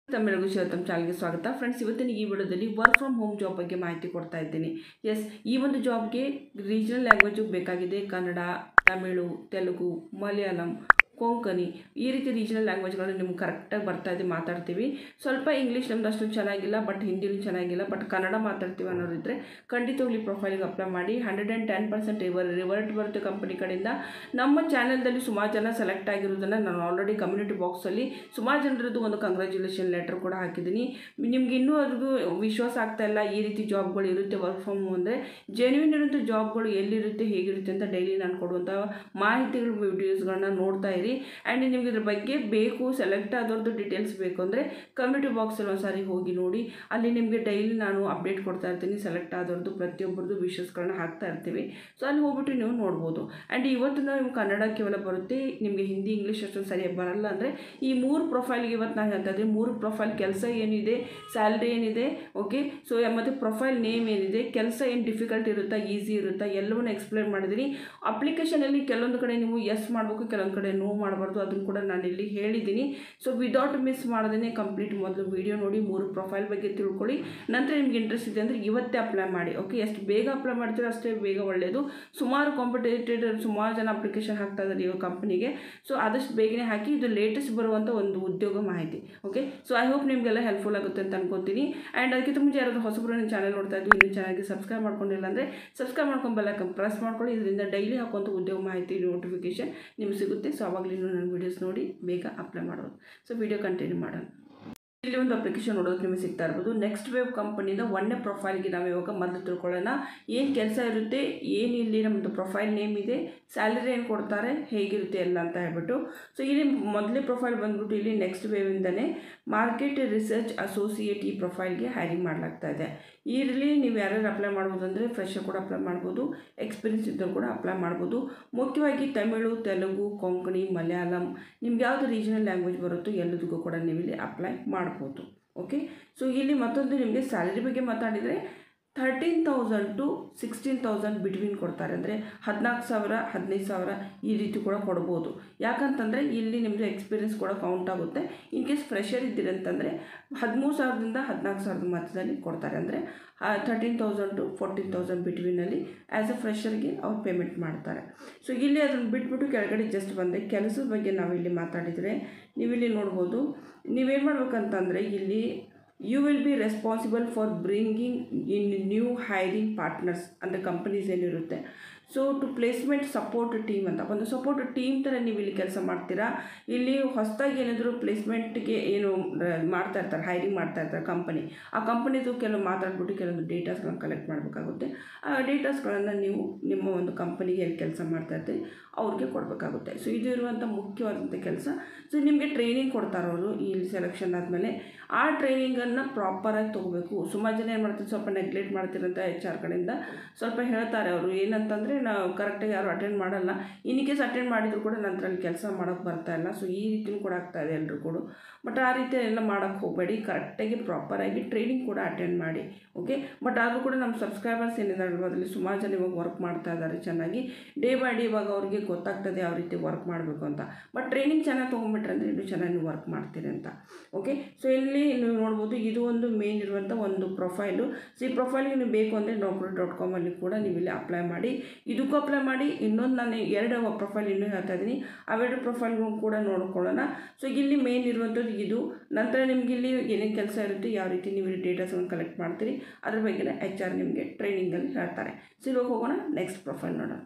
ತಮ್ಮೆಲ್ಲರಿಗೂ ಶಿವತಮ್ ಚಾನಲ್ಗೆ ಸ್ವಾಗತ ಫ್ರೆಂಡ್ಸ್ ಇವತ್ತಿನ ಈ ವಿಡಿಯೋದಲ್ಲಿ ವರ್ಕ್ ಫ್ರಮ್ ಹೋಮ್ ಜಾಬ್ ಬಗ್ಗೆ ಮಾಹಿತಿ ಕೊಡ್ತಾ ಇದ್ದೀನಿ ಎಸ್ ಈ ಒಂದು ಜಾಬ್ಗೆ ರೀಜನಲ್ ಲ್ಯಾಂಗ್ವೇಜು ಬೇಕಾಗಿದೆ ಕನ್ನಡ ತಮಿಳು ತೆಲುಗು ಮಲಯಾಳಂ ಕೊಂಕಣಿ ಈ ರೀತಿ ರೀಜನಲ್ ಲ್ಯಾಂಗ್ವೇಜ್ಗಳು ನಿಮ್ಗೆ ಕರೆಕ್ಟಾಗಿ ಬರ್ತಾ ಇದೆ ಮಾತಾಡ್ತೀವಿ ಸ್ವಲ್ಪ ಇಂಗ್ಲೀಷ್ ನಮ್ದು ಅಷ್ಟು ಚೆನ್ನಾಗಿಲ್ಲ ಬಟ್ ಹಿಂದಿನೂ ಚೆನ್ನಾಗಿಲ್ಲ ಬಟ್ ಕನ್ನಡ ಮಾತಾಡ್ತೀವಿ ಅನ್ನೋರಿದ್ದರೆ ಖಂಡಿತವಾಗ್ಲಿ ಪ್ರೊಫೈಲಿಗೆ ಅಪ್ಲೈ ಮಾಡಿ hundred and ten percent revert revert ಬರುತ್ತೆ ಕಂಪನಿ ಕಡೆಯಿಂದ ನಮ್ಮ ಚಾನಲ್ದಲ್ಲಿ ಸುಮಾರು ಜನ ಸೆಲೆಕ್ಟ್ ಆಗಿರೋದನ್ನು ನಾನು ಆಲ್ರೆಡಿ ಕಮ್ಯುನಿಟಿ ಬಾಕ್ಸಲ್ಲಿ ಸುಮಾರು ಜನರದ್ದು ಒಂದು ಕಂಗ್ರ್ಯಾಚುಲೇಷನ್ ಲೆಟರ್ ಕೂಡ ಹಾಕಿದ್ದೀನಿ ನಿಮ್ಗೆ ಇನ್ನೂ ಅದ್ರದ್ದು ವಿಶ್ವಾಸ ಆಗ್ತಾ ಇಲ್ಲ ಈ ರೀತಿ ಜಾಬ್ಗಳು ಇರುತ್ತೆ ವರ್ಕ್ ಫ್ರಮ್ ಹೋಮ್ ಅಂದರೆ ಜೆನ್ಯೂನ್ ಇರುವಂಥ ಜಾಬ್ಗಳು ಎಲ್ಲಿರುತ್ತೆ ಹೇಗಿರುತ್ತೆ ಅಂತ ಡೈಲಿ ನಾನು ಕೊಡುವಂಥ ಮಾಹಿತಿಗಳು ವಿಡಿಯೋಸ್ಗಳನ್ನ ನೋಡ್ತಾ ಇರಿ ಆ್ಯಂಡ್ ನಿಮ್ಗೆ ಇದ್ರ ಬಗ್ಗೆ ಬೇಕು ಸೆಲೆಕ್ಟ್ ಆದವ್ರದ್ದು ಡೀಟೇಲ್ಸ್ ಬೇಕು ಅಂದರೆ ಕಮ್ಯುನಿಟಿ ಬಾಕ್ಸಲ್ಲಿ ಒಂದ್ಸಾರಿ ಹೋಗಿ ನೋಡಿ ಅಲ್ಲಿ ನಿಮಗೆ ಡೈಲಿ ನಾನು ಅಪ್ಡೇಟ್ ಕೊಡ್ತಾ ಇರ್ತೀನಿ ಸೆಲೆಕ್ಟ್ ಆದವ್ರದ್ದು ಪ್ರತಿಯೊಬ್ಬರದ್ದು ವಿಷಸ್ಗಳನ್ನ ಹಾಕ್ತಾ ಇರ್ತೀವಿ ಸೊ ಅಲ್ಲಿ ಹೋಗ್ಬಿಟ್ಟು ನೀವು ನೋಡ್ಬೋದು ಆ್ಯಂಡ್ ಇವತ್ತು ನಿಮ್ಗೆ ಕನ್ನಡ ಕೇವಲ ಬರುತ್ತೆ ನಿಮಗೆ ಹಿಂದಿ ಇಂಗ್ಲೀಷ್ ಅಷ್ಟೊಂದು ಸರಿಯಾಗಿ ಬರಲ್ಲ ಅಂದರೆ ಈ ಮೂರು ಪ್ರೊಫೈಲ್ಗೆ ಇವತ್ತು ನಾನು ಹೇಳ್ತಾ ಇದ್ದೀನಿ ಮೂರು ಪ್ರೊಫೈಲ್ ಕೆಲಸ ಏನಿದೆ ಸ್ಯಾಲ್ರಿ ಏನಿದೆ ಓಕೆ ಸೊ ಮತ್ತು ಪ್ರೊಫೈಲ್ ನೇಮ್ ಏನಿದೆ ಕೆಲಸ ಏನು ಡಿಫಿಕಲ್ಟ್ ಇರುತ್ತಾ ಈಸಿ ಇರುತ್ತಾ ಎಲ್ಲವನ್ನೂ ಎಕ್ಸ್ಪ್ಲೇನ್ ಮಾಡಿದ್ದೀನಿ ಅಪ್ಲಿಕೇಶನಲ್ಲಿ ಕೆಲವೊಂದು ಕಡೆ ನೀವು ಎಸ್ ಮಾಡಬೇಕು ಕೆಲವೊಂದು ಕಡೆ ನೋ ಮಾಡಬಾರ್ದು ಅದನ್ನು ಕೂಡ ನಾನು ಇಲ್ಲಿ ಹೇಳಿದ್ದೀನಿ ಸೊ ವಿದೌಟ್ ಮಿಸ್ ಮಾಡದೇ ಕಂಪ್ಲೀಟ್ ಮೊದಲು ವೀಡಿಯೋ ನೋಡಿ ಮೂರು ಪ್ರೊಫೈಲ್ ಬಗ್ಗೆ ತಿಳ್ಕೊಳ್ಳಿ ನಂತರ ನಿಮ್ಗೆ ಇಂಟ್ರೆಸ್ಟ್ ಇದೆ ಅಂದರೆ ಇವತ್ತೇ ಅಪ್ಲೈ ಮಾಡಿ ಓಕೆ ಎಷ್ಟು ಬೇಗ ಅಪ್ಲೈ ಮಾಡ್ತೀರೋ ಅಷ್ಟೇ ಬೇಗ ಒಳ್ಳೆಯದು ಸುಮಾರು ಕಾಂಪಿಟೇಟೆಡ್ ಸುಮಾರು ಜನ ಅಪ್ಲಿಕೇಶನ್ ಹಾಕ್ತಾ ಇದ್ದಾರೆ ಈ ಕಂಪನಿಗೆ ಸೊ ಆದಷ್ಟು ಬೇಗನೆ ಹಾಕಿ ಇದು ಲೇಟೆಸ್ಟ್ ಬರುವಂಥ ಒಂದು ಉದ್ಯೋಗ ಮಾಹಿತಿ ಓಕೆ ಸೊ ಐ ಹೋಪ್ ನಿಮಗೆಲ್ಲ ಹೆಲ್ಪ್ಫುಲ್ ಆಗುತ್ತೆ ಅಂತ ಅನ್ಕೋತೀನಿ ಆ್ಯಂಡ್ ಅದಕ್ಕಿಂತ ಮುಂಚೆ ಯಾರಾದರೂ ಹೊಸಬರು ನನ್ನ ಚಾನಲ್ ನೋಡ್ತಾ ಇದ್ವಿ ಇನ್ನೂ ಚೆನ್ನಾಗಿ ಸಬ್ಸ್ಕ್ರೈಬ್ ಮಾಡ್ಕೊಂಡಿಲ್ಲ ಅಂದರೆ ಸಬ್ಸ್ಕ್ರೈಬ್ ಮಾಡ್ಕೊಂಡು ಬೆಲ್ಲೈಕನ್ ಪ್ರೆಸ್ ಮಾಡ್ಕೊಳ್ಳಿ ಇದರಿಂದ ಡೈಲಿ ಹಾಕುವಂಥ ಉದ್ಯೋಗ ಮಾಹಿತಿ ನೋಟಿಫಿಕೇಶನ್ ನಿಮ್ಗೆ ಸಿಗುತ್ತೆ ಸೊ ಅವಾಗಲೂ ನನ್ನ ವೀಡಿಯೋಸ್ ನೋಡಿ ಬೇಗ ಅಪ್ಲೈ ಮಾಡೋದು ಸೊ ವಿಡಿಯೋ ಕಂಟಿನ್ಯೂ ಮಾಡೋಣ ಇಲ್ಲಿ ಒಂದು ಅಪ್ಲಿಕೇಶನ್ ನೋಡೋಕೆ ನಿಮಗೆ ಸಿಗ್ತಾ ಇರ್ಬೋದು ನೆಕ್ಸ್ಟ್ ವೇವ್ ಕಂಪನಿಯಿಂದ ಒಳ್ಳೆ ಪ್ರೊಫೈಲ್ಗೆ ನಾವು ಇವಾಗ ಮೊದಲು ತಿಳ್ಕೊಳ್ಳೋಣ ಏನು ಕೆಲಸ ಇರುತ್ತೆ ಏನು ಇಲ್ಲಿ ನಮ್ಮದು ಪ್ರೊಫೈಲ್ ನೇಮ್ ಇದೆ ಸ್ಯಾಲರಿ ಏನು ಕೊಡ್ತಾರೆ ಹೇಗಿರುತ್ತೆ ಎಲ್ಲ ಅಂತ ಹೇಳ್ಬಿಟ್ಟು ಸೊ ಇಲ್ಲಿ ಮೊದಲೇ ಪ್ರೊಫೈಲ್ ಬಂದ್ಬಿಟ್ಟು ಇಲ್ಲಿ ನೆಕ್ಸ್ಟ್ ವೇವಿಂದನೇ ಮಾರ್ಕೆಟ್ ರಿಸರ್ಚ್ ಅಸೋಸಿಯೇಟ್ ಈ ಪ್ರೊಫೈಲ್ಗೆ ಹೈರಿಂಗ್ ಮಾಡಲಾಗ್ತಾ ಇದೆ ಇದರಲ್ಲಿ ನೀವು ಯಾರ್ಯಾರು ಅಪ್ಲೈ ಮಾಡ್ಬೋದು ಅಂದರೆ ಫ್ರೆಶರ್ ಕೂಡ ಅಪ್ಲೈ ಮಾಡ್ಬೋದು ಎಕ್ಸ್ಪೀರಿಯನ್ಸ್ ಇದ್ದವ್ರು ಕೂಡ ಅಪ್ಲೈ ಮಾಡ್ಬೋದು ಮುಖ್ಯವಾಗಿ ತಮಿಳು ತೆಲುಗು ಕೊಂಕಣಿ ಮಲಯಾಳಂ ನಿಮ್ಗೆ ಯಾವುದು ರೀಜನಲ್ ಲ್ಯಾಂಗ್ವೇಜ್ ಬರುತ್ತೋ ಎಲ್ಲದಕ್ಕೂ ಕೂಡ ನೀವು ಇಲ್ಲಿ ಅಪ್ಲೈ ಮಾಡ್ಬೋದು ಓಕೆ ಸೊ ಇಲ್ಲಿ ಮತ್ತೊಂದು ನಿಮಗೆ ಸ್ಯಾಲರಿ ಬಗ್ಗೆ ಮಾತಾಡಿದರೆ thirteen thousand to sixteen thousand between ಕೊಡ್ತಾರೆ ಅಂದರೆ ಹದಿನಾಲ್ಕು ಸಾವಿರ ಹದಿನೈದು ಸಾವಿರ ಈ ರೀತಿ ಕೂಡ ಕೊಡ್ಬೋದು ಯಾಕಂತಂದರೆ ಇಲ್ಲಿ ನಿಮ್ಮದು ಎಕ್ಸ್ಪೀರಿಯನ್ಸ್ ಕೂಡ ಕೌಂಟ್ ಆಗುತ್ತೆ ಇನ್ ಕೇಸ್ ಫ್ರೆಷರ್ ಇದ್ದೀರಂತಂದರೆ ಹದಿಮೂರು ಸಾವಿರದಿಂದ ಹದಿನಾಲ್ಕು ಸಾವಿರದ ಮಧ್ಯದಲ್ಲಿ ಕೊಡ್ತಾರೆ ಅಂದರೆ thirteen thousand to fourteen thousand ಬಿಟ್ವೀನಲ್ಲಿ ಆ್ಯಸ್ ಅ ಫ್ರೆಷರ್ಗೆ ಅವ್ರು ಪೇಮೆಂಟ್ ಮಾಡ್ತಾರೆ ಸೊ ಇಲ್ಲಿ ಅದನ್ನು ಬಿಟ್ಬಿಟ್ಟು ಕೆಳಗಡೆ ಜಸ್ಟ್ ಬಂದೆ ಕೆಲಸದ ಬಗ್ಗೆ ನಾವು ಇಲ್ಲಿ ಮಾತಾಡಿದರೆ ನೀವಿಲ್ಲಿ ನೋಡ್ಬೋದು ನೀವೇನು ಮಾಡ್ಬೇಕಂತಂದರೆ ಇಲ್ಲಿ you will be responsible for bringing in new hiring partners ಅಂದರೆ ಕಂಪನೀಸ್ ಏನಿರುತ್ತೆ so to placement support team ಅಂತ ಒಂದು ಸಪೋರ್ಟ್ ಟೀಮ್ ಥರ ನೀವು ಇಲ್ಲಿ ಕೆಲಸ ಮಾಡ್ತೀರಾ ಇಲ್ಲಿ ಹೊಸದಾಗಿ ಏನಾದರೂ ಪ್ಲೇಸ್ಮೆಂಟ್ಗೆ ಏನು ಮಾಡ್ತಾ ಇರ್ತಾರೆ ಹೈರಿಂಗ್ ಮಾಡ್ತಾ ಇರ್ತಾರೆ ಕಂಪನಿ ಆ ಕಂಪನಿದು ಕೆಲವು ಮಾತಾಡ್ಬಿಟ್ಟು ಕೆಲವೊಂದು ಡೇಟಾಸ್ಗಳನ್ನ ಕಲೆಕ್ಟ್ ಮಾಡಬೇಕಾಗುತ್ತೆ ಆ ಡೇಟಾಸ್ಗಳನ್ನು ನೀವು ನಿಮ್ಮ ಒಂದು ಕಂಪನಿಗೆ ಎಲ್ಲಿ ಕೆಲಸ ಮಾಡ್ತಾ ಇರ್ತೀರಿ ಅವ್ರಿಗೆ ಕೊಡಬೇಕಾಗುತ್ತೆ ಸೊ ಇದು ಇರುವಂಥ ಮುಖ್ಯವಾದಂಥ ಕೆಲಸ ಸೊ ನಿಮಗೆ ಟ್ರೈನಿಂಗ್ ಕೊಡ್ತಾರೆ ಅವರು ಇಲ್ಲಿ ಸೆಲೆಕ್ಷನ್ ಆದಮೇಲೆ ಆ ಟ್ರೈನಿಂಗನ್ನು ಪ್ರಾಪರಾಗಿ ತೊಗೋಬೇಕು ಸುಮಾರು ಜನ ಏನು ಮಾಡ್ತಾರೆ ಸ್ವಲ್ಪ ನೆಗ್ಲೆಕ್ಟ್ ಮಾಡ್ತಿರಂತ ಎಚ್ ಆರ್ ಕಡೆಯಿಂದ ಸ್ವಲ್ಪ ಹೇಳ್ತಾರೆ ಅವರು ಏನಂತಂದರೆ ನಾವು ಕರೆಕ್ಟಾಗಿ ಯಾರು ಅಟೆಂಡ್ ಮಾಡಲ್ಲ ಇನ್ ಕೇಸ್ ಅಟೆಂಡ್ ಮಾಡಿದ್ರು ಕೂಡ ನಂತರ ಅಲ್ಲಿ ಕೆಲಸ ಮಾಡೋಕ್ಕೆ ಬರ್ತಾ ಇಲ್ಲ ಸೊ ಈ ರೀತಿಯೂ ಕೂಡ ಆಗ್ತಾ ಇದೆ ಎಲ್ಲರೂ ಕೂಡ ಬಟ್ ಆ ರೀತಿ ಎಲ್ಲ ಮಾಡೋಕ್ಕೆ ಹೋಗಬೇಡಿ ಕರೆಕ್ಟಾಗಿ ಪ್ರಾಪರಾಗಿ ಟ್ರೈನಿಂಗ್ ಕೂಡ ಅಟೆಂಡ್ ಮಾಡಿ ಓಕೆ ಬಟ್ ಆದರೂ ಕೂಡ ನಮ್ಮ ಸಬ್ಸ್ಕ್ರೈಬರ್ಸ್ ಏನಿದ್ದಾರೆ ಅದರಲ್ಲಿ ಸುಮಾರು ಜನ ಇವಾಗ ವರ್ಕ್ ಮಾಡ್ತಾ ಇದ್ದಾರೆ ಚೆನ್ನಾಗಿ ಡೇ ಬೈ ಡೇ ಇವಾಗ ಅವ್ರಿಗೆ ಗೊತ್ತಾಗ್ತದೆ ಯಾವ ರೀತಿ ವರ್ಕ್ ಮಾಡಬೇಕು ಅಂತ ಬಟ್ ಟ್ರೈನಿಂಗ್ ಚೆನ್ನಾಗಿ ತೊಗೊಂಬಿಟ್ರೆ ಅಂದರೆ ಇನ್ನೂ ಚೆನ್ನಾಗಿ ನೀವು ವರ್ಕ್ ಮಾಡ್ತೀರಿ ಅಂತ ಓಕೆ ಸೊ ಇಲ್ಲಿ ನೀವು ನೋಡ್ಬೋದು ಇದು ಒಂದು ಮೇನ್ ಇರುವಂಥ ಒಂದು ಪ್ರೊಫೈಲು ಸೊ ಈ ಪ್ರೊಫೈಲ್ಗೆ ನೀವು ಬೇಕು ಅಂದರೆ ನೌಕರಿ ಡಾಟ್ ಕಾಮಲ್ಲಿ ಕೂಡ ನೀವು ಇಲ್ಲಿ ಅಪ್ಲೈ ಮಾಡಿ ಇದಕ್ಕೂ ಅಪ್ಲೈ ಮಾಡಿ ಇನ್ನೊಂದು ನಾನು ಎರಡು ಪ್ರೊಫೈಲ್ ಇನ್ನೂ ಹೇಳ್ತಾ ಇದ್ದೀನಿ ಅವೆರಡು ಪ್ರೊಫೈಲ್ಗೂ ಕೂಡ ನೋಡ್ಕೊಳ್ಳೋಣ ಸೊ ಇಲ್ಲಿ ಮೇನ್ ಇರುವಂಥದ್ದು ಇದು ನಂತರ ನಿಮ್ಗೆ ಇಲ್ಲಿ ಏನೇನು ಕೆಲಸ ಇರುತ್ತೆ ಯಾವ ರೀತಿ ನೀವು ಇಲ್ಲಿ ಡೇಟಾಸನ್ನು ಕಲೆಕ್ಟ್ ಮಾಡ್ತೀರಿ ಅದ್ರ ಬಗ್ಗೆ ಎಚ್ ಆರ್ ನಿಮಗೆ ಟ್ರೈನಿಂಗಲ್ಲಿ ಹೇಳ್ತಾರೆ ಸೊ ಇವಾಗ ಹೋಗೋಣ ನೆಕ್ಸ್ಟ್ ಪ್ರೊಫೈಲ್ ನೋಡೋಣ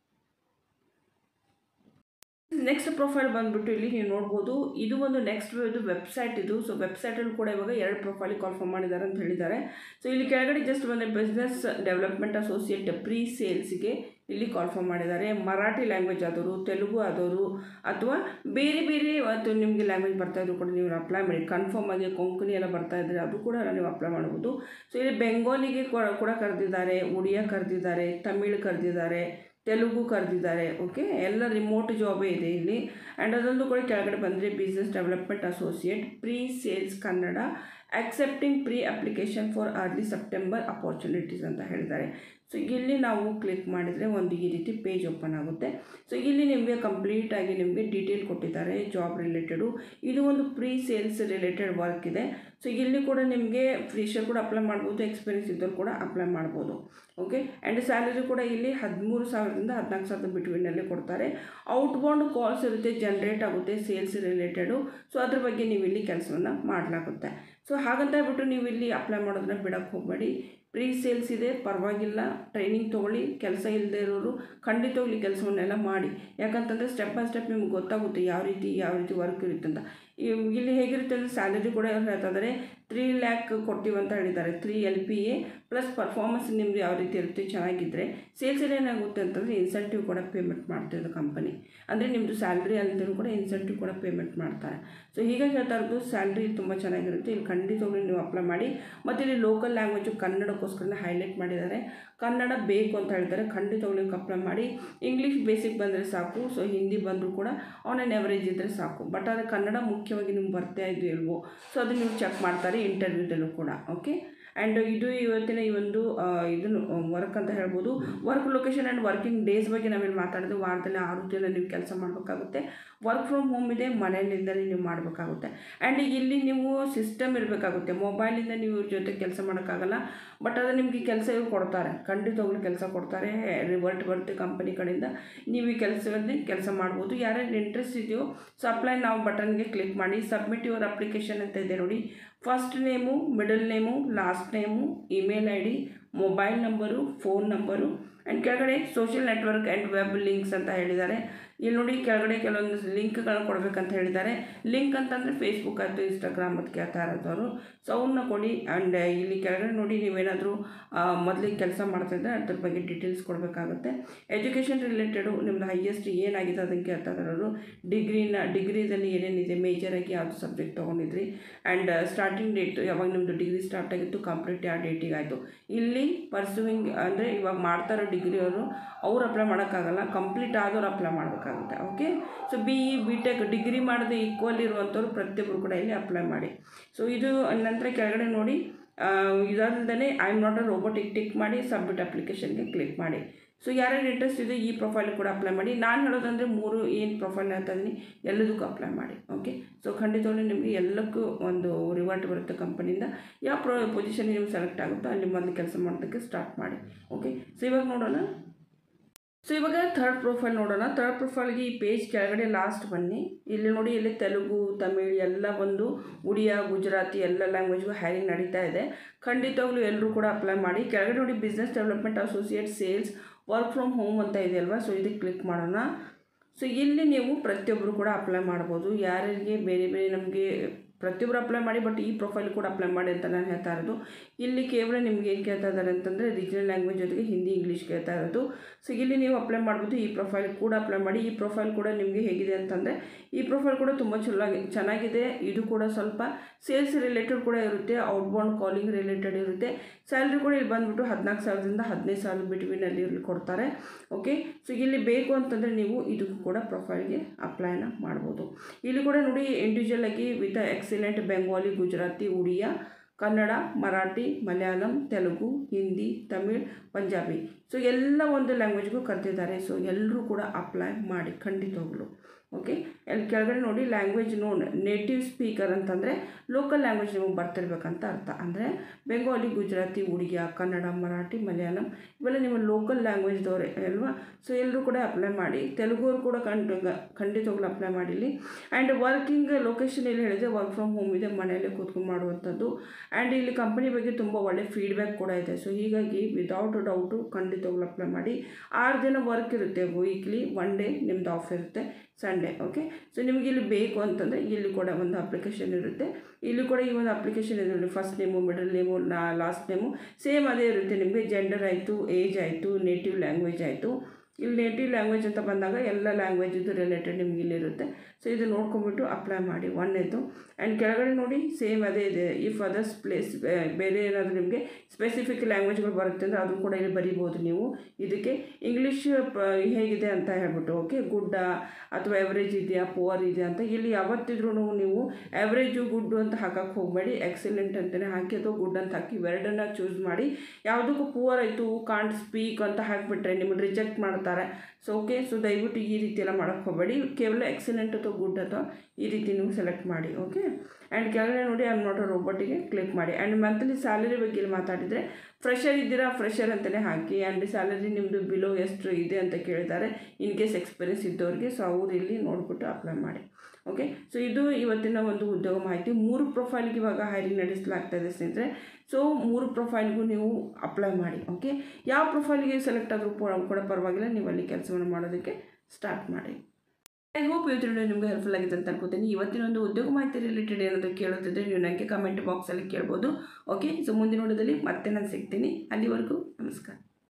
ನೆಕ್ಸ್ಟ್ ಪ್ರೊಫೈಲ್ ಬಂದುಬಿಟ್ಟು ಇಲ್ಲಿ ನೀವು ನೋಡ್ಬೋದು ಇದು ಒಂದು ನೆಕ್ಸ್ಟ್ ಇದು ವೆಬ್ಸೈಟ್ ಇದು ಸೊ ವೆಬ್ಸೈಟಲ್ಲಿ ಕೂಡ ಇವಾಗ ಎರಡು ಪ್ರೊಫೈಲಿಗೆ ಕಾಲ್ಫಾರ್ಮ್ ಮಾಡಿದ್ದಾರೆ ಅಂತ ಹೇಳಿದ್ದಾರೆ ಸೊ ಇಲ್ಲಿ ಕೆಳಗಡೆ ಜಸ್ಟ್ ಬಂದರೆ ಬಿಸ್ನೆಸ್ ಡೆವಲಪ್ಮೆಂಟ್ ಅಸೋಸಿಯೇಟ್ ಪ್ರೀ ಸೇಲ್ಸ್ಗೆ ಇಲ್ಲಿ ಕಾಲ್ಫಾರ್ಮ್ ಮಾಡಿದ್ದಾರೆ ಮರಾಠಿ ಲ್ಯಾಂಗ್ವೇಜ್ ಆದವರು ತೆಲುಗು ಆದವರು ಅಥವಾ ಬೇರೆ ಬೇರೆ ಅಥವಾ ನಿಮಗೆ ಲ್ಯಾಂಗ್ವೇಜ್ ಬರ್ತಾ ಇದ್ರು ಕೂಡ ನೀವು ಅಪ್ಲೈ ಮಾಡಿ ಕನ್ಫರ್ಮ್ ಆಗಿ ಕೊಂಕಣಿ ಎಲ್ಲ ಬರ್ತಾ ಇದ್ದರೆ ಅದು ಕೂಡ ನೀವು ಅಪ್ಲೈ ಮಾಡ್ಬೋದು ಸೊ ಇಲ್ಲಿ ಬೆಂಗಾಲಿಗೆ ಕೂಡ ಕರೆದಿದ್ದಾರೆ ಒಡಿಯಾ ಕರೆದಿದ್ದಾರೆ ತಮಿಳ್ ಕರೆದಿದ್ದಾರೆ ತೆಲುಗು ಕರೆದಿದ್ದಾರೆ ಓಕೆ ಎಲ್ಲ ರಿಮೋಟ್ ಜಾಬೇ ಇದೆ ಇಲ್ಲಿ ಆ್ಯಂಡ್ ಅದೊಂದು ಕೂಡ ಕೆಳಗಡೆ ಬಂದರೆ business development associate pre sales Kannada accepting pre application for early September opportunities ಅಂತ ಹೇಳಿದ್ದಾರೆ ಸೊ ಇಲ್ಲಿ ನಾವು ಕ್ಲಿಕ್ ಮಾಡಿದರೆ ಒಂದು ಈ ರೀತಿ ಪೇಜ್ ಓಪನ್ ಆಗುತ್ತೆ ಸೊ ಇಲ್ಲಿ ನಿಮಗೆ ಕಂಪ್ಲೀಟಾಗಿ ನಿಮಗೆ ಡೀಟೇಲ್ ಕೊಟ್ಟಿದ್ದಾರೆ ಜಾಬ್ ರಿಲೇಟೆಡು ಇದು ಒಂದು ಪ್ರೀ ಸೇಲ್ಸ್ ರಿಲೇಟೆಡ್ ವರ್ಕ್ ಇದೆ ಸೊ ಇಲ್ಲಿ ಕೂಡ ನಿಮಗೆ ಫ್ರೀಶರ್ ಕೂಡ ಅಪ್ಲೈ ಮಾಡ್ಬೋದು ಎಕ್ಸ್ಪೀರಿಯನ್ಸ್ ಇದ್ದವ್ರು ಕೂಡ ಅಪ್ಲೈ ಮಾಡ್ಬೋದು ಓಕೆ ಆ್ಯಂಡ್ ಸ್ಯಾಲರಿ ಕೂಡ ಇಲ್ಲಿ ಹದಿಮೂರು ಸಾವಿರದಿಂದ ಹದಿನಾಲ್ಕು ಸಾವಿರದ ಬಿಟ್ವೀನಲ್ಲಿ ಕೊಡ್ತಾರೆ ಔಟ್ಬೌಂಡ್ ಕಾಲ್ಸ್ ಇರುತ್ತೆ ಜನ್ರೇಟ್ ಆಗುತ್ತೆ ಸೇಲ್ಸ್ ರಿಲೇಟೆಡು ಸೊ ಅದ್ರ ಬಗ್ಗೆ ನೀವು ಇಲ್ಲಿ ಕೆಲಸವನ್ನು ಮಾಡಲಾಗುತ್ತೆ ಸೊ ಹಾಗಂತ ಹೇಳ್ಬಿಟ್ಟು ನೀವು ಇಲ್ಲಿ ಅಪ್ಲೈ ಮಾಡೋದನ್ನ ಬಿಡೋಕ್ಕೆ ಹೋಗಬೇಡಿ ಪ್ರೀ ಸೇಲ್ಸ್ ಇದೆ ಪರವಾಗಿಲ್ಲ ಟ್ರೈನಿಂಗ್ ತೊಗೊಳ್ಳಿ ಕೆಲಸ ಇಲ್ಲದೆ ಇರೋರು ಖಂಡಿತವಾಗ್ಲಿ ಕೆಲಸವನ್ನೆಲ್ಲ ಮಾಡಿ ಯಾಕಂತಂದರೆ ಸ್ಟೆಪ್ ಬೈ ಸ್ಟೆಪ್ ನಿಮ್ಗೆ ಗೊತ್ತಾಗುತ್ತೆ ಯಾವ ರೀತಿ ಯಾವ ರೀತಿ ವರ್ಕ್ ಇರುತ್ತೆ ಅಂತ ಇವ್- ಇಲ್ಲಿ ಹೇಗಿರುತ್ತೆ ಅಂದರೆ ಸ್ಯಾಲರಿ ಕೂಡ ಅವ್ರು ಹೇಳ್ತಾ ಇದ್ದಾರೆ ತ್ರೀ ಲ್ಯಾಕ್ ಕೊಡ್ತೀವಿ ಅಂತ ಹೇಳಿದ್ದಾರೆ three L P A plus performance ನಿಮ್ದು ಯಾವ ರೀತಿ ಇರುತ್ತೆ ಚೆನ್ನಾಗಿದ್ದರೆ ಸೇಲ್ಸಲ್ಲಿ ಏನಾಗುತ್ತೆ ಅಂತಂದರೆ ಇನ್ಸೆಂಟಿವ್ ಕೂಡ ಪೇಮೆಂಟ್ ಮಾಡ್ತಿರೋದು ಕಂಪನಿ ಅಂದರೆ ನಿಮ್ಮದು ಸ್ಯಾಲ್ರಿ ಅಲ್ಲದೇ ಕೂಡ ಇನ್ಸೆಂಟಿವ್ ಕೂಡ ಪೇಮೆಂಟ್ ಮಾಡ್ತಾರೆ ಸೊ ಹೀಗಾಗಿ ಹೇಳ್ತಾ ಇರೋದು ಸ್ಯಾಲ್ರಿ ತುಂಬ ಚೆನ್ನಾಗಿರುತ್ತೆ ಇಲ್ಲಿ ಖಂಡಿತವಾಗ್ಲೂ ನೀವು ಅಪ್ಲೈ ಮಾಡಿ ಮತ್ತು ಇಲ್ಲಿ ಲೋಕಲ್ ಲ್ಯಾಂಗ್ವೇಜು ಕನ್ನಡಕ್ಕೋಸ್ಕರ ಹೈಲೈಟ್ ಮಾಡಿದ್ದಾರೆ ಕನ್ನಡ ಬೇಕು ಅಂತ ಹೇಳ್ತಾರೆ ಖಂಡಿತವಾಗ್ಲೂ ಅಪ್ಲೈ ಮಾಡಿ ಇಂಗ್ಲೀಷ್ ಬೇಸಿಕ್ ಬಂದರೆ ಸಾಕು ಸೊ ಹಿಂದಿ ಬಂದರೂ ಕೂಡ ಆನ್ ಆನ್ ಎವರೇಜ್ ಇದ್ದರೆ ಸಾಕು ಬಟ್ ಆದರೆ ಕನ್ನಡ ಮುಖ್ಯವಾಗಿ ನಿಮ್ಗೆ ಬರ್ತಾ ಇದ್ದು ಇಲ್ವೋ ಸೊ ಅದು ನೀವು ಚೆಕ್ ಮಾಡ್ತಾರೆ ಇಂಟರ್ವ್ಯೂದಲ್ಲೂ ಕೂಡ ಓಕೆ ಆ್ಯಂಡ್ ಇದು ಇವತ್ತಿನ ಈ ಒಂದು ಆ, ಇದನ್ನು ವರ್ಕ್ ಅಂತ ಹೇಳ್ಬೋದು work location and working days ಬಗ್ಗೆ ನಾವಿಲ್ಲಿ ಮಾತಾಡಿದ್ವಿ ವಾರದಲ್ಲಿ ಆರು ದಿನ ನೀವು ಕೆಲಸ ಮಾಡಬೇಕಾಗುತ್ತೆ ವರ್ಕ್ ಫ್ರಮ್ ಹೋಮ್ ಇದೆ ಮನೆಯಲ್ಲಿಂದಲೇ ನೀವು ಮಾಡಬೇಕಾಗುತ್ತೆ ಆ್ಯಂಡ್ ಈಗ ಇಲ್ಲಿ ನೀವು ಸಿಸ್ಟಮ್ ಇರಬೇಕಾಗುತ್ತೆ ಮೊಬೈಲಿಂದ ನೀವು ಇವ್ರ ಜೊತೆ ಕೆಲಸ ಮಾಡೋಕ್ಕಾಗಲ್ಲ ಬಟ್ ಅದು ನಿಮಗೆ ಕೆಲಸ ಇವ್ರು ಕೊಡ್ತಾರೆ ಖಂಡಿತವಾಗ್ಲೂ ಕೆಲಸ ಕೊಡ್ತಾರೆ ರಿವರ್ಟ್ ಬರುತ್ತೆ ಕಂಪನಿ ಕಡೆಯಿಂದ ನೀವು ಈ ಕೆಲಸದಲ್ಲಿ ಕೆಲಸ ಮಾಡ್ಬೋದು ಯಾರ್ಯಾರು ಇಂಟ್ರೆಸ್ಟ್ ಇದೆಯೋ ಸೊ ಅಪ್ಲೈ ನಾವು ಬಟನ್ಗೆ ಕ್ಲಿಕ್ ಮಾಡಿ ಸಬ್ಮಿಟ್ ಯುವರ್ ಅಪ್ಲಿಕೇಶನ್ ಅಂತ ಇದೆ ನೋಡಿ first name middle name last name email I D mobile number phone number and ಕೆಳಗಡೆ social network and web links ಅಂತ ಹೇಳಿದ್ದಾರೆ ಇಲ್ಲಿ ನೋಡಿ ಕೆಳಗಡೆ ಕೆಲವೊಂದು ಲಿಂಕ್ಗಳನ್ನ ಕೊಡಬೇಕಂತ ಹೇಳಿದ್ದಾರೆ ಲಿಂಕ್ ಅಂತಂದರೆ ಫೇಸ್ಬುಕ್ ಆಯಿತು ಇನ್ಸ್ಟಾಗ್ರಾಮ್ ಮತ್ತು ಕೇಳ್ತಾ ಇರೋದವರು ಸೊ ಅವನ್ನ ಕೊಡಿ ಆ್ಯಂಡ್ ಇಲ್ಲಿ ಕೆಳಗಡೆ ನೋಡಿ ನೀವೇನಾದರೂ ಮೊದಲಿಗೆ ಕೆಲಸ ಮಾಡ್ತಿದ್ರೆ ಅದ್ರ ಬಗ್ಗೆ ಡೀಟೇಲ್ಸ್ ಕೊಡಬೇಕಾಗುತ್ತೆ ಎಜುಕೇಷನ್ ರಿಲೇಟೆಡು ನಿಮ್ಮದು ಹೈಯೆಸ್ಟ್ ಏನಾಗಿದೆ ಅದನ್ನು ಕೇಳ್ತಾ ಇರೋರು ಡಿಗ್ರಿನ ಡಿಗ್ರಿದಲ್ಲಿ ಏನೇನಿದೆ ಮೇಜರಾಗಿ ಯಾವುದು ಸಬ್ಜೆಕ್ಟ್ ತೊಗೊಂಡಿದ್ರಿ ಆ್ಯಂಡ್ ಸ್ಟಾರ್ಟಿಂಗ್ ಡೇಟ್ ಯಾವಾಗ ನಿಮ್ಮದು ಡಿಗ್ರಿ ಸ್ಟಾರ್ಟ್ ಆಗಿತ್ತು ಕಂಪ್ಲೀಟ್ ಯಾವ ಡೇಟಿಗೆ ಆಯಿತು ಇಲ್ಲಿ ಪರ್ಸುವಿಂಗ್ ಅಂದರೆ ಇವಾಗ ಮಾಡ್ತಾ ಇರೋ ಡಿಗ್ರಿಯವರು ಅವ್ರು ಅಪ್ಲೈ ಮಾಡೋಕ್ಕಾಗಲ್ಲ ಕಂಪ್ಲೀಟ್ ಆದವ್ರು ಅಪ್ಲೈ ಮಾಡಬೇಕಾಗುತ್ತೆ okay so B E B tech degree ಮಾಡದೆ ಈಕ್ವಲ್ ಇರುವಂಥವ್ರು ಪ್ರತಿಯೊಬ್ಬರು ಕೂಡ ಇಲ್ಲಿ ಅಪ್ಲೈ ಮಾಡಿ ಸೊ ಇದು ನಂತರ ಕೆಳಗಡೆ ನೋಡಿ ಇದಲ್ಲದೆ I am not a robotic tick ಮಾಡಿ ಸಬ್ಮಿಟ್ ಅಪ್ಲಿಕೇಶನ್ಗೆ ಕ್ಲಿಕ್ ಮಾಡಿ ಸೊ ಯಾರ್ಯಾರು ಇಂಟ್ರೆಸ್ಟ್ ಇದೆ ಈ ಪ್ರೊಫೈಲ್ ಕೂಡ ಅಪ್ಲೈ ಮಾಡಿ ನಾನು ಹೇಳೋದಂದರೆ ಮೂರು ಏನು ಪ್ರೊಫೈಲ್ ಹೇಳ್ತಾ ಇದ್ದೀನಿ ಎಲ್ಲದಕ್ಕೂ ಅಪ್ಲೈ ಮಾಡಿ ಓಕೆ ಸೊ ಖಂಡಿತವಾಗ್ಲೂ ನಿಮಗೆ ಎಲ್ಲಕ್ಕೂ ಒಂದು ರಿವಾರ್ಟ್ ಬರುತ್ತೆ ಕಂಪನಿಯಿಂದ ಯಾವ ಪ್ರೊ ಪೊಸಿಷನ್ ನಿಮ್ಗೆ ಸೆಲೆಕ್ಟ್ ಆಗುತ್ತೋ ಅಲ್ಲಿ ಮೊದಲು ಕೆಲಸ ಮಾಡೋದಕ್ಕೆ ಸ್ಟಾರ್ಟ್ ಮಾಡಿ ಓಕೆ ಸೊ ಇವಾಗ ನೋಡೋಣ ಸೊ ಇವಾಗ ಥರ್ಡ್ ಪ್ರೊಫೈಲ್ ನೋಡೋಣ ಥರ್ಡ್ ಪ್ರೊಫೈಲ್ಗೆ ಈ ಪೇಜ್ ಕೆಳಗಡೆ ಲಾಸ್ಟ್ ಬನ್ನಿ ಇಲ್ಲಿ ನೋಡಿ ಇಲ್ಲಿ ತೆಲುಗು ತಮಿಳ್ ಎಲ್ಲ ಒಂದು ಉಡಿಯಾ ಗುಜರಾತಿ ಎಲ್ಲ ಲ್ಯಾಂಗ್ವೇಜ್ಗೂ ಹೈರಿಂಗ್ ನಡೀತಾ ಇದೆ ಖಂಡಿತವಾಗ್ಲೂ ಎಲ್ಲರೂ ಕೂಡ ಅಪ್ಲೈ ಮಾಡಿ ಕೆಳಗಡೆ ನೋಡಿ business development associate sales work from home ಅಂತ ಇದೆ ಅಲ್ವಾ ಸೊ ಇದಕ್ಕೆ ಕ್ಲಿಕ್ ಮಾಡೋಣ ಸೊ ಇಲ್ಲಿ ನೀವು ಪ್ರತಿಯೊಬ್ಬರು ಕೂಡ ಅಪ್ಲೈ ಮಾಡ್ಬೋದು ಯಾರಿಗೆ ಬೇರೆ ಬೇರೆ ನಮಗೆ ಪ್ರತಿಯೊಬ್ಬರು ಅಪ್ಲೈ ಮಾಡಿ ಬಟ್ ಈ ಪ್ರೊಫೈಲ್ ಕೂಡ ಅಪ್ಲೈ ಮಾಡಿ ಅಂತ ನಾನು ಹೇಳ್ತಾ ಇರೋದು ಇಲ್ಲಿ ಕೇವಲ ನಿಮ್ಗೆ ಏನು ಕೇಳ್ತಾ ಇದ್ದಾರೆ ಅಂತಂದರೆ ರೀಜನಲ್ ಲ್ಯಾಂಗ್ವೇಜ್ ಜೊತೆಗೆ ಹಿಂದಿ ಇಂಗ್ಲೀಷ್ ಕೇಳ್ತಾ ಇರೋದು ಸೊ ಇಲ್ಲಿ ನೀವು ಅಪ್ಲೈ ಮಾಡ್ಬೋದು ಈ ಪ್ರೊಫೈಲ್ ಕೂಡ ಅಪ್ಲೈ ಮಾಡಿ ಈ ಪ್ರೊಫೈಲ್ ಕೂಡ ನಿಮಗೆ ಹೇಗಿದೆ ಅಂತಂದರೆ ಈ ಪ್ರೊಫೈಲ್ ಕೂಡ ತುಂಬ ಚೆನ್ನಾಗಿ ಚೆನ್ನಾಗಿದೆ ಇದು ಕೂಡ ಸ್ವಲ್ಪ ಸೇಲ್ಸ್ ರಿಲೇಟೆಡ್ ಕೂಡ ಇರುತ್ತೆ ಔಟ್ಬೌಂಡ್ ಕಾಲಿಂಗ್ ರಿಲೇಟೆಡ್ ಇರುತ್ತೆ ಸ್ಯಾಲ್ರಿ ಕೂಡ ಇಲ್ಲಿ ಬಂದುಬಿಟ್ಟು ಹದಿನಾಲ್ಕು ಸಾವಿರದಿಂದ ಹದಿನೈದು ಸಾವಿರ ಬಿಟ್ವೀನಲ್ಲಿ ಇಲ್ಲಿ ಕೊಡ್ತಾರೆ ಓಕೆ ಸೊ ಇಲ್ಲಿ ಬೇಕು ಅಂತಂದರೆ ನೀವು ಇದಕ್ಕೂ ಕೂಡ ಪ್ರೊಫೈಲ್ಗೆ ಅಪ್ಲೈನ ಮಾಡ್ಬೋದು ಇಲ್ಲಿ ಕೂಡ ನೋಡಿ ಇಂಡಿವಿಜುವಲ್ ಆಗಿ with excellent Bengali Gujarati Odia Kannada Marathi Malayalam Telugu Hindi Tamil Punjabi so ಎಲ್ಲ ಒಂದು ಲ್ಯಾಂಗ್ವೇಜ್ಗೂ ಕರೆದಿದ್ದಾರೆ ಸೊ ಎಲ್ಲರೂ ಕೂಡ ಅಪ್ಲೈ ಮಾಡಿ ಖಂಡಿತವಾಗ್ಲು ಓಕೆ ಅಲ್ಲಿ ಕೆಳಗಡೆ ನೋಡಿ ಲ್ಯಾಂಗ್ವೇಜ್ ನೋಡ್ ನೇಟಿವ್ ಸ್ಪೀಕರ್ ಅಂತಂದರೆ ಲೋಕಲ್ ಲ್ಯಾಂಗ್ವೇಜ್ ನಿಮಗೆ ಬರ್ತಿರ್ಬೇಕಂತ ಅರ್ಥ ಅಂದರೆ ಬೆಂಗಾಲಿ ಗುಜರಾತಿ ಉಡಿಯಾ ಕನ್ನಡ ಮರಾಠಿ ಮಲಯಾಳಂ ಇವೆಲ್ಲ ನಿಮ್ಮ ಲೋಕಲ್ ಲ್ಯಾಂಗ್ವೇಜ್ದವರೇ ಅಲ್ವಾ ಸೊ ಎಲ್ಲರೂ ಕೂಡ ಅಪ್ಲೈ ಮಾಡಿ ತೆಲುಗುವ್ರು ಕೂಡ ಕಂಡು ಖಂಡಿತವಾಗ್ಲೂ ಅಪ್ಲೈ ಮಾಡಿಲಿ ಆ್ಯಂಡ್ ವರ್ಕಿಂಗ್ ಲೊಕೇಶನ್ ಎಲ್ಲಿ ಹೇಳಿದೆ ವರ್ಕ್ ಫ್ರಮ್ ಹೋಮ್ ಇದೆ ಮನೆಯಲ್ಲೇ ಕೂತ್ಕೊಂಡು ಮಾಡುವಂಥದ್ದು ಆ್ಯಂಡ್ ಇಲ್ಲಿ ಕಂಪನಿ ಬಗ್ಗೆ ತುಂಬ ಒಳ್ಳೆ ಫೀಡ್ಬ್ಯಾಕ್ ಕೂಡ ಇದೆ ಸೊ ಹೀಗಾಗಿ ವಿದೌಟ್ ಡೌಟು ಖಂಡಿತವಾಗ್ಲೂ ಅಪ್ಲೈ ಮಾಡಿ ಆರು ದಿನ ವರ್ಕ್ ಇರುತ್ತೆ ವೀಕ್ಲಿ ಒನ್ ಡೇ ನಿಮ್ಮದು ಆಫ್ ಇರುತ್ತೆ ಸಂಡೇ ಓಕೆ ಸೊ ನಿಮಗೆ ಇಲ್ಲಿ ಬೇಕು ಅಂತಂದರೆ ಇಲ್ಲಿ ಕೂಡ ಒಂದು ಅಪ್ಲಿಕೇಶನ್ ಇರುತ್ತೆ ಇಲ್ಲಿ ಕೂಡ ಈ ಒಂದು ಅಪ್ಲಿಕೇಶನ್ ಇದೆ ನೋಡಿ first name middle name last name same ಅದೇ ಇರುತ್ತೆ ನಿಮಗೆ ಜೆಂಡರ್ ಆಯಿತು ಏಜ್ ಆಯಿತು ನೇಟಿವ್ ಲ್ಯಾಂಗ್ವೇಜ್ ಆಯಿತು ಇಲ್ಲಿ ನೇಟಿವ್ ಲ್ಯಾಂಗ್ವೇಜ್ ಅಂತ ಬಂದಾಗ ಎಲ್ಲ ಲ್ಯಾಂಗ್ವೇಜಿದು ರಿಲೇಟೆಡ್ ನಿಮ್ಗೆ ಇಲ್ಲಿರುತ್ತೆ ಸೊ ಇದು ನೋಡ್ಕೊಂಬಿಟ್ಟು ಅಪ್ಲೈ ಮಾಡಿ ಒಂದೇದು ಆ್ಯಂಡ್ ಕೆಳಗಡೆ ನೋಡಿ ಸೇಮ್ ಅದೇ ಇದೆ ಇಫ್ ಅದರ್ಸ್ ಪ್ಲೇಸ್ ಬೇರೆ ಏನಾದರೂ ನಿಮಗೆ ಸ್ಪೆಸಿಫಿಕ್ ಲ್ಯಾಂಗ್ವೇಜ್ಗಳು ಬರುತ್ತೆ ಅಂದರೆ ಅದು ಕೂಡ ಇಲ್ಲಿ ಬರಿಬೋದು ನೀವು ಇದಕ್ಕೆ ಇಂಗ್ಲೀಷ್ ಹೇಗಿದೆ ಅಂತ ಹೇಳ್ಬಿಟ್ಟು ಓಕೆ ಗುಡ್ಡ ಅಥವಾ ಎವ್ರೇಜ್ ಇದೆಯಾ ಪುವರ್ ಇದೆಯಾ ಅಂತ ಇಲ್ಲಿ ಯಾವತ್ತಿದ್ರೂ ನೀವು ಆ್ಯಾವ್ರೇಜು ಗುಡ್ಡು ಅಂತ ಹಾಕಕ್ಕೆ ಹೋಗಬೇಡಿ ಎಕ್ಸಲೆಂಟ್ ಅಂತಲೇ ಹಾಕಿ ಅಥವಾ ಗುಡ್ ಅಂತ ಹಾಕಿ ಇವೆರಡನ್ನ ಚೂಸ್ ಮಾಡಿ ಯಾವುದಕ್ಕೂ ಪುವರ್ ಆಯಿತು ಕಾಂಟ್ ಸ್ಪೀಕ್ ಅಂತ ಹಾಕಿಬಿಟ್ರೆ ನಿಮ್ಮನ್ನು ರಿಜೆಕ್ಟ್ ಮಾಡ್ತಾರೆ ಸೊ ಓಕೆ ಸೊ ದಯವಿಟ್ಟು ಈ ರೀತಿ ಎಲ್ಲ ಮಾಡೋಕ್ಕೆ ಹೋಗಬೇಡಿ ಕೇವಲ ಎಕ್ಸಲೆಂಟ್ ಅಥವಾ ಗುಡ್ ಅಥವಾ ಈ ರೀತಿ ನೀವು ಸೆಲೆಕ್ಟ್ ಮಾಡಿ ಓಕೆ ಆ್ಯಂಡ್ ಕೆಳಗಡೆ ನೋಡಿ ಐ ನಾಟ್ ರೋಬೋಟಿಗೆ ಕ್ಲಿಕ್ ಮಾಡಿ ಆ್ಯಂಡ್ ಮಂತ್ಲಿ ಸ್ಯಾಲರಿ ಬಗ್ಗೆ ಇಲ್ಲಿ ಮಾತಾಡಿದರೆ ಫ್ರೆಷರ್ ಇದ್ದೀರಾ ಫ್ರೆಷರ್ ಅಂತಲೇ ಹಾಕಿ ಆ್ಯಂಡ್ ಸ್ಯಾಲರಿ ನಿಮ್ಮದು ಬಿಲೋ ಎಷ್ಟು ಇದೆ ಅಂತ ಕೇಳಿದ್ದಾರೆ ಇನ್ ಕೇಸ್ ಎಕ್ಸ್ಪೀರಿಯನ್ಸ್ ಇದ್ದವ್ರಿಗೆ ಸೊ ಅವ್ರು ಇಲ್ಲಿ ನೋಡಿಬಿಟ್ಟು ಅಪ್ಲೈ ಮಾಡಿ ಓಕೆ ಸೊ ಇದು ಇವತ್ತಿನ ಒಂದು ಉದ್ಯೋಗ ಮಾಹಿತಿ ಮೂರು ಪ್ರೊಫೈಲ್ಗೆ ಇವಾಗ ಹೈರಿಂಗ್ ನಡೆಸಲಾಗ್ತಾ ಇದೆ ಸ್ನೇಹಿತರೆ ಸೊ ಮೂರು ಪ್ರೊಫೈಲ್ಗೂ ನೀವು ಅಪ್ಲೈ ಮಾಡಿ ಓಕೆ ಯಾವ ಪ್ರೊಫೈಲ್ಗೆ ಸೆಲೆಕ್ಟ್ ಆದರೂ ಕೂಡ ಪರವಾಗಿಲ್ಲ ನೀವು ಅಲ್ಲಿ ಕೆಲಸವನ್ನು ಮಾಡೋದಕ್ಕೆ ಸ್ಟಾರ್ಟ್ ಮಾಡಿ ಐ ಹೋಪ್ ಇವತ್ತಿನ ವಿಡಿಯೋ ನಿಮಗೆ ಹೆಲ್ಪ್ಫುಲ್ ಆಗಿದೆ ಅಂತ ಅನ್ಕೋತೀನಿ ಇವತ್ತಿನ ಒಂದು ಉದ್ಯೋಗ ಮಾಹಿತಿ ರಿಲೇಟೆಡ್ ಏನಾದರೂ ಕೇಳೋದಿದ್ರೆ ನೀವು ನನಗೆ ಕಮೆಂಟ್ ಬಾಕ್ಸಲ್ಲಿ ಕೇಳ್ಬೋದು ಓಕೆ ಸೊ ಮುಂದಿನ ವಿಡಿಯೋದಲ್ಲಿ ಮತ್ತೆ ನಾನು ಸಿಗ್ತೀನಿ ಅಲ್ಲಿವರೆಗೂ ನಮಸ್ಕಾರ